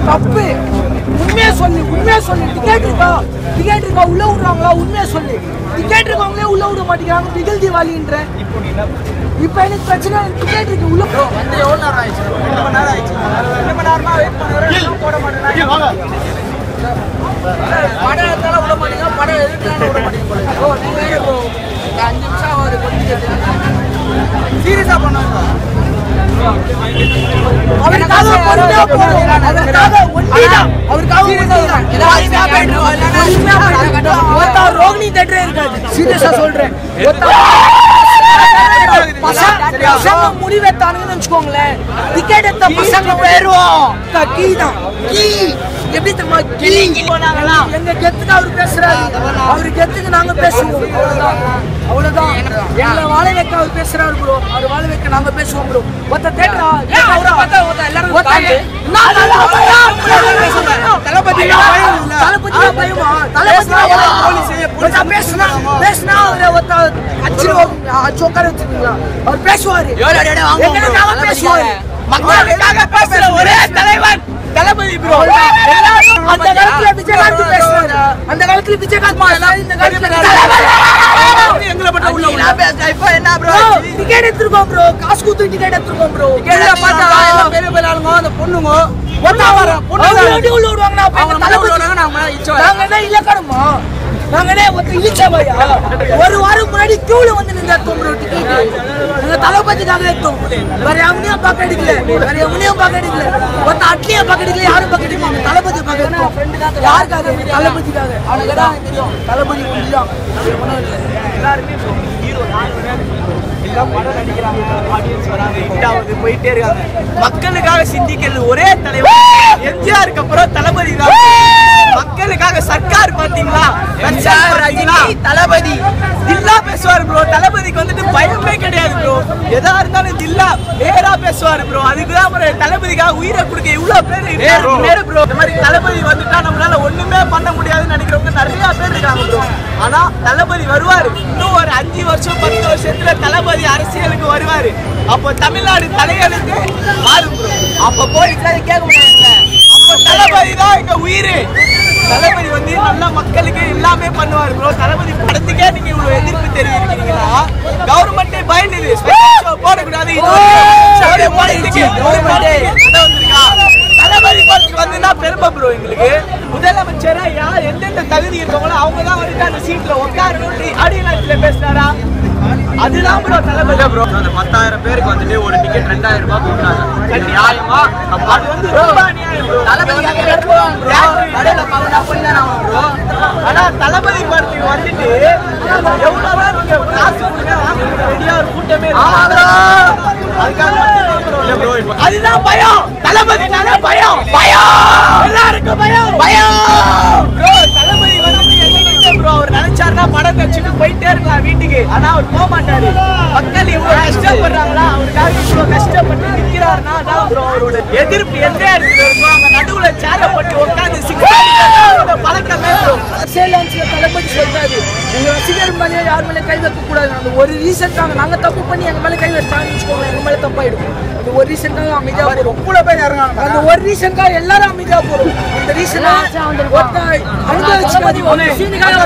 தப்பு உண்மையா சொல்லு உண்மையா சொல்லு டிக்கெட் இருக்கா டிக்கெட் இருக்கா உள்ள விடுறாங்களா உண்மையா சொல்லு டிக்கெட் இருக்கவங்களே உள்ள விட மாட்டேங்கிறாங்க பிகில் தீபாவளின்ற இப்போ எனக்கு பிரச்சனை டிக்கெட் இருக்கு உள்ள வந்து எவ்வளோ நேரம் ஆயிடுச்சு ரெண்டு மணி நேரம் ஆயிடுச்சு ரெண்டு மணி நேரமா வெயிட் பண்ணுறேன் போட மாட்டேன் படம் எடுத்தாலும் விட மாட்டீங்க படம் எடுத்தாலும் விட மாட்டீங்க போல ஓ நீங்க வேற bro. இந்த அஞ்சு நிமிஷம் ஆகுது சீரியஸா பண்ணுவாங்க அவருக்காக பொறுமையா போகணும் அவருக்காக ஒண்டிதான் அவருக்காக ஒண்டிதான் ஒருத்தர் ரோகிணி தேட்டரே இருக்காது சீரியஸா சொல்றேன் ஒருத்தர் பசங்க பசங்க முடிவெத்தானுங்கன்னு வச்சுக்கோங்களேன் டிக்கெட் எடுத்த பசங்க போயிருவோம் கீ தான் கீ எப்படி தெரியுமா கீ எங்க கெத்துக்கு அவர் பேசுறாரு அவரு கெத்துக்கு நாங்க பேசுவோம் அவ்வளவுதான் அவ்வளவுதான் எங்களை வாழ வைக்க அவர் பேசுறாரு ப்ரோ அவர் வாழ வைக்க நாங்க பேசுவோம் ப்ரோ ஒத்த தேட்டரா அவரை பார்த்தா ஒத்த எல்லாரும் தளபதி தளபதி பயமா தளபதி பேசுனா பேசுனா அவரை ஒத்த அச்சு உட்கார வச்சிருக்கீங்களா அவர் பேசுவாரு எங்களுக்காக பேசுவாரு மக்களுக்காக பேசுற ஒரே தலைவன் தளபதி ப்ரோ அந்த காலத்துல விஜயகாந்த் பேசுவாரு அந்த காலத்துல விஜயகாந்த் இந்த காலத்துல எங்களை மட்டும் உள்ள உள்ள இப்போ என்ன ப்ரோ டிக்கெட் எடுத்துருக்கோம் ப்ரோ காசு கொடுத்து டிக்கெட் எடுத்துருக்கோம் ப்ரோ பார்த்தா எல்லாம் பெரிய பெரிய ஆளுங்க அந்த பொண்ணுங்க ஒண்ணா வர பொண்ணு உள்ள விடுவாங்கன்னா அப்ப அவங்க எங்க மட்டும் தளபதி உள்ள விடுவாங்க, நாங்க இச்சோ நாங்க என்ன இலக்கணமா நாங்க என்ன ஒருத்த இழிச்சவையா ஒரு வாரம் முன்னாடி கியூல வந்து நின்று எடுத்தோம் ப்ரோ டிக்கெட் எங்க தளபதிக்காக எடுத்தோம் வேற எவனையும் பார்க்க எடுக்கல வேற எவனையும் பார்க்க எடுக்கல ஒருத்த அட்லியும் பார்க்க எடுக்கல யாரும் பார்க்க எடுக்கல எங்க தளபதி பார்க்க எடுத்தோம் யாருக்காக எங்க தளபதிக்காக அவனுக்கு தான் தெரியும் தளபதி ஒண்டிதான் எவனும் இல்லை போயிட்டே இருக்காங்க மக்களுக்காக சிந்திக்கிறது ஒரே தலைவர் எம்ஜிஆருக்கு அப்புறம் தளபதி தான் மக்களுக்காக சர்க்கார் பாத்தீங்களா பாத்தீங்களா தளபதி தில்லா பேசுவார் ப்ரோ தளபதிக்கு வந்துட்டு பயமே கிடையாது ப்ரோ எதா இருந்தாலும் தில்லா நேரா பேசுவார் ப்ரோ அதுக்கு தான் bro தளபதிக்காக உயிரை கொடுக்க இவ்வளவு பேர் இருக்காங்க ப்ரோ இந்த மாதிரி தளபதி வந்துட்டா நம்மளால ஒண்ணுமே பண்ண முடியாதுன்னு நினைக்கிறவங்க நிறைய பேர் இருக்காங்க ப்ரோ ஆனா தளபதி வருவாரு இன்னும் ஒரு அஞ்சு வருஷம் பத்து வருஷத்துல தளபதி அரசியலுக்கு வருவாரு அப்போ தமிழ்நாடு தலையெழுத்து மாறும் ப்ரோ அப்ப போய் கேட்க முடியாதுங்க அப்போ தளபதி தான் எங்க உயிர் தளபதி வந்து நல்லா மக்களுக்கு எல்லாமே பண்ணுவாரு ப்ரோ தளபதி படத்துக்கே நீங்க இவ்வளவு எதிர்ப்பு தெரிவிக்கிறீங்களா கவர்மெண்டே பயந்துது ஸ்பெஷல் ஷோ போடக்கூடாது இது ஒரு படத்துக்கு ஒரு படத்துக்கு கதை வந்திருக்கா தளபதி படத்துக்கு வந்துன்னா பெருமை ப்ரோ எங்களுக்கு முதலமைச்சரா யார் எந்தெந்த தகுதி இருக்கவங்களோ அவங்க தான் வந்துட்டு அந்த சீட்ல உட்காரணும் ஆடியன்ஸ்ல பேசினாரா அதுதான் ப்ரோ தளபதி ப்ரோ அந்த பத்தாயிரம் பேருக்கு வந்துட்டு ஒரு டிக்கெட் ரெண்டாயிரம் ரூபாய் கொடுக்குறாங்க இது நியாயமா அது வந்து ரொம்ப அநியாயம் bro. தளபதிக்காக எடுத்துருவாங்க bro. கடையில பவுன் அப்படி தான் ஆகும் bro. ஆனா தளபதி படத்துக்கு வந்துட்டு எவ்வளவுதான் நீங்க காசு கொடுங்க வாங்குறதுக்கு ரெடியா ஒரு கூட்டமே இருக்கு. அதுக்காக மட்டும்தான் bro. இல்ல bro, இப்ப- அதுதான் பயம் தளபதினால பயம் பயம் எல்லாருக்கும் பயம் பயம் ப்ரோ தளபதி வந்துட்டு எங்க ப்ரோ அவர் நினைச்சாருன்னா படம் வச்சுட்டு போயிட்டே இருக்கலாம் வீட்டுக்கு ஆனா அவர் போக மாட்டாரு மக்கள் இவ்வளவு கஷ்டப்படுறாங்களா அவருக்காக இவ்வளவு கஷ்டப்பட்டு நிக்கிறாருன்னா அதான் ப்ரோ அவரோட எதிர்ப்பு எந்த இடத்துல இருக்கும் அங்க நடுவுல சேர போட்டு உட்காந்து சிக்ஸ் பழக்கமே ப்ரோ சேலன்ஸ்ல தளபதி சொல்றாரு எங்க ரசிகர் மேலே யார் மேலே கை வைக்க கூடாது அந்த ஒரு ரீசன் தாங்க நாங்க தப்பு பண்ணி எங்க மேல கை வச்சாங்கன்னு வச்சுக்கோங்க எங்க மேல தப்பாயிடும் அந்த ஒரு ரீசனுக்காக அமைதியா போறோம் கூட பேர் இறங்காங்க அந்த ஒரு ரீசனுக்காக எல்லாரும் அமைதியா போறோம் அந்த ரீசனா ஒருத்த அனுபவிச்சு மதி ஒன்று சீனுக்காக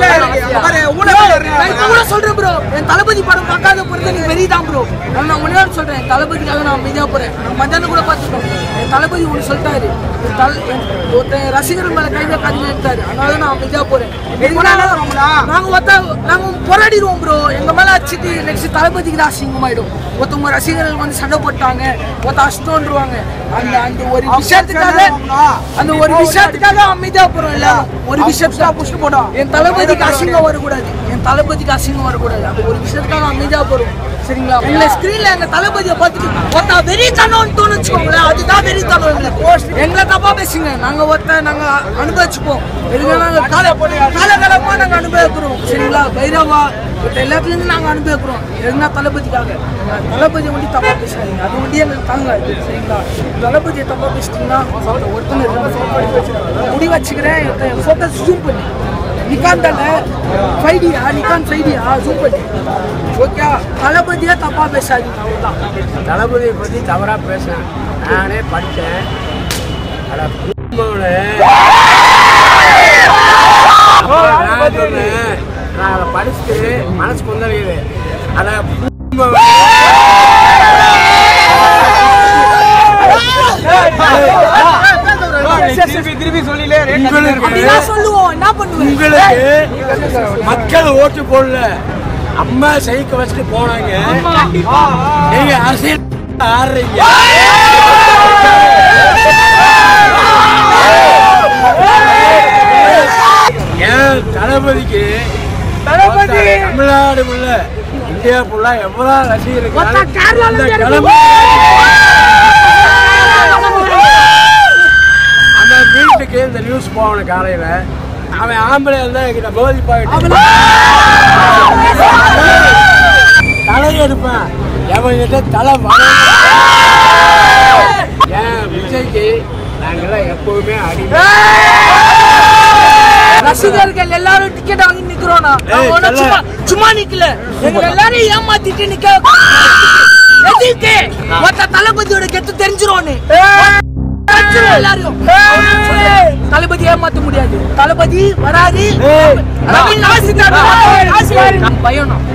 நான் இப்ப கூட சொல்றேன் ப்ரோ என் தளபதி படம் பார்க்காத பொறுத்த நீ வெறிதான் ப்ரோ நான் ஒன்னே ஒன்று சொல்றேன் என் தளபதிக்காக நான் அமைதியா போறேன் நான் மத்தியானம் கூட பார்த்துட்டோம் என் தளபதி ஒன்று சொல்லிட்டாரு என் தல- என் ஒருத்தன் ரசிகர்கள் மேல கை வைக்காதுன்னு எடுத்தாரு அதனால நான் அமைதியா போறேன் நாங்க ஒருத்த நாங்க போராடிடுவோம் ப்ரோ எங்க மேல அடிச்சுட்டு நெக்ஸ்ட் தளபதிக்கு தான் அசிங்கமாயிடும் ஒருத்தவங்க ரசிகர்கள் வந்து சண்டை போட்டாங்க ஒருத்த அஷ்டம்ன்றுவாங்க அந்த அந்த ஒரு விஷயத்துக்காக அந்த ஒரு விஷயத்துக்காக அமைதியா போறோம் எல்லாரும் ஒரு விஷயத்துக்காக புஷ்டு போட்டோம் என் தளபதிக்கு அசிங்கம் வரக்கூடாது என் தளபதிக்கு அசிங்கம் வரக்கூடாது அந்த ஒரு விஷயத்துக்காக அமைதியா போறோம் சரிங்களா எங்களை ஸ்கிரீன்ல எங்க தளபதியை பார்த்துட்டு ஒருத்த வெறித்தனம்னு தோணுச்சுக்கோங்களேன் அதுதான் வெறித்தனம் எங்களுக்கு எங்களை தப்பா பேசுங்க நாங்க ஒருத்த நாங்க அனுபவிச்சுப்போம் எதுக்கு நாங்க கால காலகாலமா நாங்க அனுபவிக்கிறோம் சரிங்களா பைரவா மத்த எல்லாத்துலேருந்து நாங்க அனுபவிக்கிறோம் எதுனா தளபதிக்காக தளபதி வண்டி தப்பா பேசாதீங்க அது வண்டி எங்களுக்கு தாங்காது சரிங்களா தளபதியை தப்பா பேசிட்டீங்கன்னா ஒருத்தங்க இருக்காங்க. முடி வச்சுக்கிறேன் ஃபோட்டோ ஜூம் பண்ணி நிக்கான் தானே ஃபைடியா நிக்கான் ஃபைடியா ஜூம் பண்ணி ஓகே தளபதியா தப்பா பேசாதீங்க அவ்வளோதான் தளபதியை பற்றி தவறாக பேசுனேன் நானே படித்தேன் நான் சொன்னேன், நான் அதை படிச்சுட்டு மனசு கொந்தளிக்குது அட திருப்பி திருப்பி சொல்லிலே அப்படிதான் சொல்லுவோம் என்ன பண்ணுவேன் உங்களுக்கு மக்கள் ஓட்டு போடல அம்மா சைக்க வச்சுட்டு போனாங்க நீங்க அரசியல் ஆடுறீங்க ஏன் தளபதிக்கு தளபதி தமிழ்நாடு உள்ள இந்தியா ஃபுல்லா எவ்வளவு ரசிகர் மொத்த கேரளால அந்த இருந்து கிளம்பு அந்த வீட்டுக்கு இந்த நியூஸ் போகணும் காலையில அவன் ஆம்பளை இருந்தா என்கிட்ட போதி போயிட்டு தலை எடுப்பேன் எவன் கிட்ட தலை வளரும். ஏன் விஜய்க்கு நாங்கெல்லாம் எப்பவுமே அடிமை ரசிகர்கள் எல்லாரும் டிக்கெட் வாங்கி நிக்கிறோம்னா நான் ஏய், ஒண்ணும் செல்ல. சும்மா சும்மா நிக்கல எங்க எல்லாரையும் ஏமாத்திட்டு நிக்க எதுக்கு மொத்த தளபதியோட கெத்து தெரிஞ்சிரும்னு தெரிஞ்சிரும் எல்லாரையும் தளபதி ஏமாத்த முடியாது தளபதி வராது ஏய். ரவி நாசிதார் நான் பயம் நான்.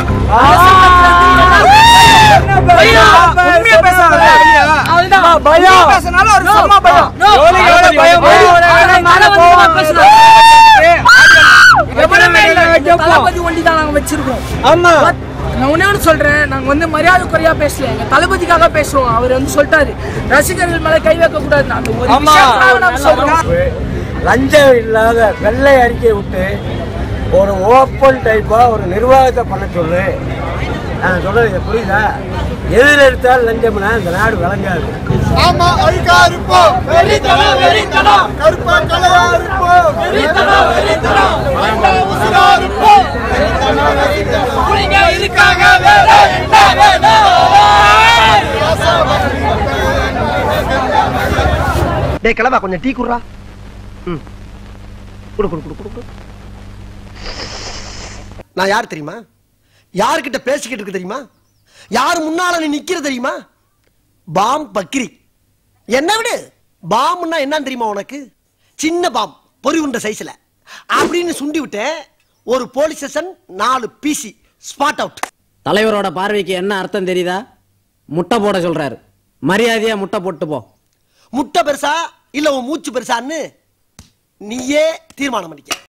பயம். உண்மையா பேசுறாங்க அவள்தான். பயம் பேசினால ஒரு No, சும்மா பயம் no. எவ்வளவு பயம் அவன் மேல வந்து நான் பேசுறேன். எவ்வளவுமே இல்ல. வைக்கப்போ. தளபதி வண்டி தான் நாங்க வச்சிருக்கோம் ஆமா But நான் ஒண்ணே ஒன்று சொல்றேன் நாங்க வந்து மரியாதை குறையா பேசல எங்க தளபதிக்காக பேசுவோம் அவர் வந்து சொல்லிட்டாரு ரசிகர்கள் மேல கை வைக்க கூடாது அந்த ஒரு ஆமா. விஷயத்துக்காக நாங்க சொல்றோம் லஞ்சம் இல்லாத வெள்ளை அறிக்கை விட்டு ஒரு ஓப்பன் டைப்பா ஒரு நிர்வாகத்தை பண்ண சொல்லு நான் சொல்றது இது புரியுதா எதில் எடுத்தால் லஞ்சம்னா இந்த நாடு விளங்காது ஆமா அழுக்கா இருப்போம் வெறித்தனம் வெறித்தனம் கருப்பா கலையா இருப்போம் வெறித்தனம் வெறித்தனம் மண்ணா உசுரா இருப்போம் வெறித்தனம் வெறித்தனம் புரிங்க இதுக்காக வேற என்ன வேணும் டேய் கிளம்பா கொஞ்சம் டீ குடுறா ம் குடு குடு குடு குடு குடு நான் யார் தெரியுமா யார்கிட்ட பேசிக்கிட்டு இருக்கு தெரியுமா யார் முன்னால நீ நிக்கிற தெரியுமா பாம் பக்ரி என்ன விடு பாம்னா என்னன்னு தெரியுமா உனக்கு சின்ன பாம் பொறி உண்ட சைஸ்ல அப்படின்னு சுண்டி விட்டேன் ஒரு போலீஸ் ஸ்டேஷன் நாலு பிசி ஸ்பாட் அவுட் தலைவரோட பார்வைக்கு என்ன அர்த்தம் தெரியுதா முட்டை போட சொல்றாரு மரியாதையா முட்டை போட்டு போ முட்டை பெருசா இல்ல உன் மூச்சு பெருசான்னு நீயே தீர்மானம் பண்ணிக்க